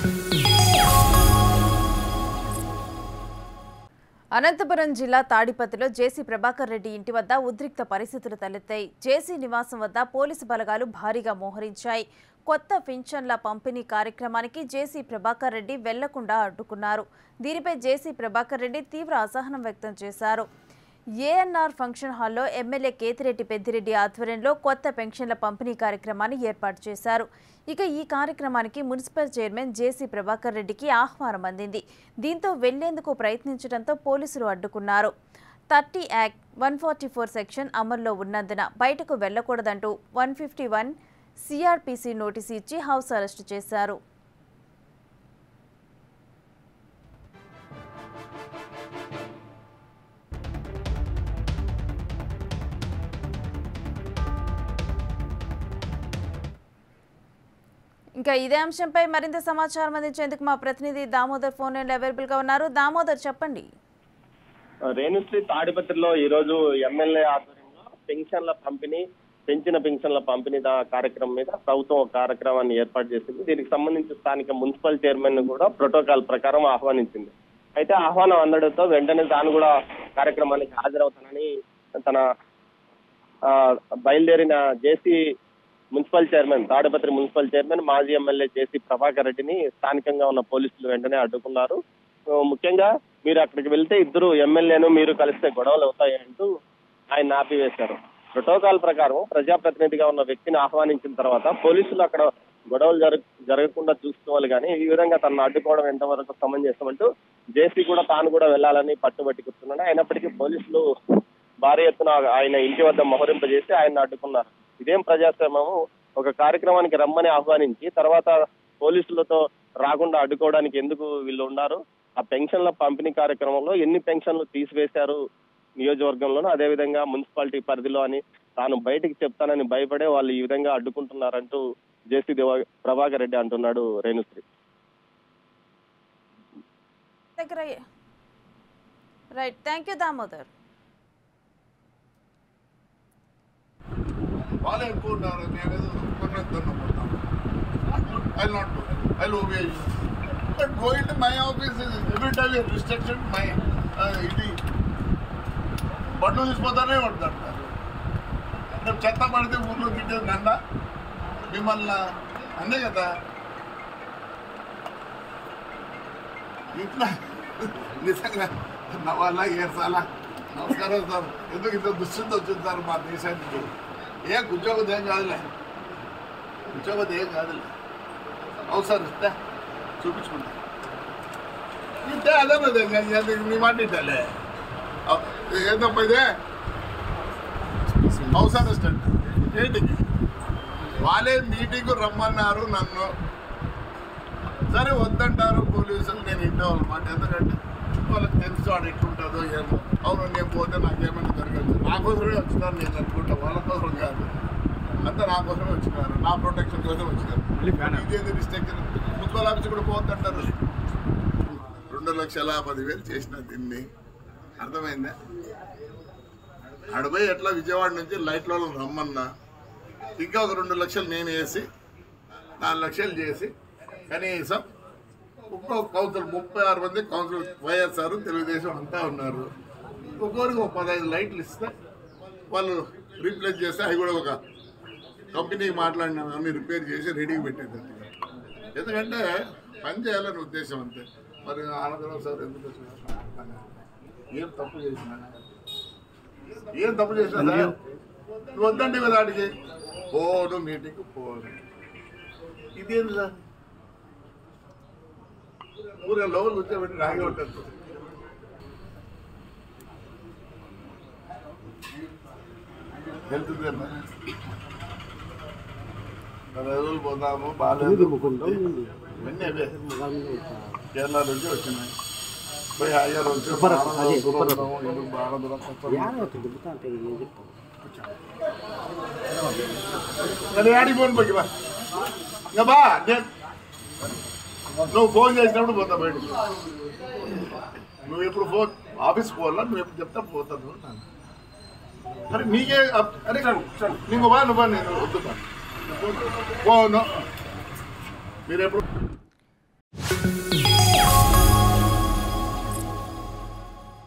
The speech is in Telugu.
అనంతపురం జిల్లా తాడిపత్రిలో జేసీ ప్రభాకర్ రెడ్డి ఇంటి వద్ద ఉద్రిక్త పరిస్థితులు తలెత్తాయి జేసీ నివాసం వద్ద పోలీసు బలగాలు భారీగా మోహరించాయి కొత్త పింఛన్ల పంపిణీ కార్యక్రమానికి జేసీ ప్రభాకర్ రెడ్డి వెళ్లకుండా అడ్డుకున్నారు దీనిపై జేసీ ప్రభాకర్ రెడ్డి తీవ్ర అసహనం వ్యక్తం చేశారు ఏఎన్ఆర్ ఫంక్షన్ హాల్లో ఎమ్మెల్యే కేతిరెడ్డి పెద్దిరెడ్డి ఆధ్వర్యంలో కొత్త పెన్షన్ల పంపిణీ కార్యక్రమాన్ని ఏర్పాటు చేశారు ఇక ఈ కార్యక్రమానికి మున్సిపల్ చైర్మన్ జేసీ ప్రభాకర్ రెడ్డికి ఆహ్వానం అందింది దీంతో వెళ్లేందుకు ప్రయత్నించడంతో పోలీసులు అడ్డుకున్నారు thirty act one forty four section అమల్లో ఉన్నందున బయటకు వెళ్లకూడదంటూ one fifty one CRPC notice ఇచ్చి హౌస్ అరెస్టు చేశారు ఇంకా ఇదే అంశంపై మరింత సమాచారం అందించేందుకు మా ప్రతినిధి దామోదర్ ఫోన్ లైన్లో అవైలబుల్ గా ఉన్నారు దామోదర్ చెప్పండి రేణుశ్రీ తాడిపత్రిలో ఈ రోజు ఎమ్మెల్యే ఆధ్వర్యంలో పెన్షన్ల పంపిణీ పెంచిన పెన్షన్ల పంపిణీ దా- కార్యక్రమం మీద ప్రభుత్వం ఒక కార్యక్రమాన్ని ఏర్పాటు చేసింది దీనికి సంబంధించి స్థానిక మున్సిపల్ చైర్మన్ ను కూడా ప్రోటోకాల్ ప్రకారం ఆహ్వానించింది అయితే ఆహ్వానం అందడంతో వెంటనే తాను కూడా కార్యక్రమానికి హాజరవుతానని తన ఆ, బయలుదేరిన JC municipal chairman Tadipatri municipal chairman మాజీ ఎమ్మెల్యే జేసీ ప్రభాకర్ రెడ్డిని స్థానికంగా ఉన్న పోలీసులు వెంటనే అడ్డుకున్నారు ఆ, ముఖ్యంగా మీరు అక్కడికి వెళ్తే ఇద్దరు ఎమ్మెల్యేను మీరు కలిస్తే గొడవలు అవుతాయి అంటూ ఆయన ఆపివేశారు ప్రోటోకాల్ ప్రకారం ప్రజాప్రతినిధిగా ఉన్న వ్యక్తిని ఆహ్వానించిన తర్వాత పోలీసులు అక్కడ గొడవలు జరగ జరగకుండా చూసుకోవాలి కానీ ఈ విధంగా తనను అడ్డుకోవడం ఎంతవరకు సమంజసం అంటూ జేసీ కూడా తాను కూడా వెళ్ళాలని పట్టుబట్టి కూర్చున్నాడు అయినప్పటికీ పోలీసులు భారీ ఎత్తున ఆయన ఇంటి వద్ద మోహరింపజేసి ఆయన అడ్డుకున్నారు ఇదేం ప్రజాస్వామ్యము ఒక కార్యక్రమానికి రమ్మని ఆహ్వానించి తర్వాత పోలీసులతో రాకుండా అడ్డుకోవడానికి ఎందుకు వీళ్ళు ఉన్నారు ఆ పెన్షన్ల పంపిణీ కార్యక్రమంలో ఎన్ని పెన్షన్లు తీసివేశారు నియోజకవర్గంలోనూ అదే విధంగా మున్సిపాలిటీ పరిధిలో అని తాను బయటికి చెప్తానని భయపడే వాళ్ళు ఈ విధంగా అడ్డుకుంటున్నారంటూ జేసీ దేవ ప్రభాకర్ రెడ్డి అంటున్నాడు రేణుశ్రీ దగ్గర రైట్ థ్యాంక్ యూ దామోదర్ వాళ్ళే ఎక్కువ ఉన్నారు నేను ఏదో కొన్నెత్తున్నా పోతాను I not do I obey you but going to my office every time restriction my ఇది బండ్లు తీసిపోతానే పడుతుంటారు రేపు చెత్త పడితే ఊర్లో తిట్టేది నంద మిమ్మల్ని అందే కదా ఇట్లా నిజంగా నవ్వాలా ఏడ్చాలా నమస్కారం సార్ ఎందుకు ఇంత దుస్థితి వచ్చింది సార్ మా దేశానికి ఏ ఉద్యోగం ఏం కాదులే ఉద్యోగం ఏం కాదులే అవును సార్ ఇస్తే చూపించుకుంటా ఇంతే అదే మరి ఇంకా ఇది నీ మాట ఇంటలే ఏంటప్ప ఇదే హౌస్ అరెస్ట్ అంట ఏంటికి వాళ్ళే మీటింగ్ రమ్మన్నారు నన్ను సరే వద్దంటారు పోలీసులు నేను ఇంటవాళ్ళ మాట ఎందుకంటే వాళ్ళకి తెలుసు వాడు ఎట్లుంటుందో ఏమో అవును నేను పోతే నాకేమైనా జరగచ్చు నా కోసమే వచ్చినారు నేను అనుకుంటా వాళ్ళ కోసం కాదు అంతా నా కోసమే వచ్చినారు నా ప్రొటెక్షన్ కోసం వచ్చినారు ఇదేంది రిస్ట్రిక్షన్ మున్సిపల్ ఆఫీస్ కూడా పోవద్దంటారు రెండు లక్షల పదివేలు చేసిన దీన్ని అర్థమైందా అడపోయి ఎట్లా విజయవాడ నుంచి లైట్లో రమ్మన్నా ఇంకా ఒక రెండు లక్షలు నేను వేసి నాలుగు లక్షలు చేసి కనీసం ఒక్కో కౌన్సిల్ ముప్పై ఆరు మంది కౌన్సిల్ వైఎస్ఆర్ తెలుగుదేశం అంతా ఉన్నారు ఒక్కొక్కరికి ఒక పదహైదు లైట్లు ఇస్తే వాళ్ళు రీప్లేస్ చేస్తే అవి కూడా ఒక కంపెనీకి మాట్లాడిన అన్ని రిపేర్ చేసి రెడీగా పెట్టేటట్టుగా ఎందుకంటే పని చేయాలని ఉద్దేశం అంతే మరి ఆనందరావు సార్ ఎందుకు వచ్చినారు? ఏం తప్పు చేసినా ఏం తప్పు చేసినా సార్? నువ్వు వద్దంటే కదా ఆడికి పోను మీటింగ్ పోను ఇదేంటి సార్ ఊరిగా లోపల కూర్చోబెట్టి రాగే ఉంటుంది వెళ్తుందమ్మా పది రోజులు పోతాము బాగాలేదు ఇవన్నీ అవే కేరళ నుంచి వచ్చినాయి పోయి హాయిగా వచ్చి ఎందుకు బాగా నేను ఆడికి పోను పోయి బా ఇంకా బా నేను నువ్వు ఫోన్ చేసినప్పుడు పోతా బయటికి నువ్వు ఎప్పుడు ఫోన్ ఆఫీస్ పోవాలా నువ్వు ఎప్పుడు చెప్తా పోతాను అరే నీకే అప్- అరే నీకు బా నువ్వు బా నేను వద్దు బా. పోను మీరు ఎప్పుడు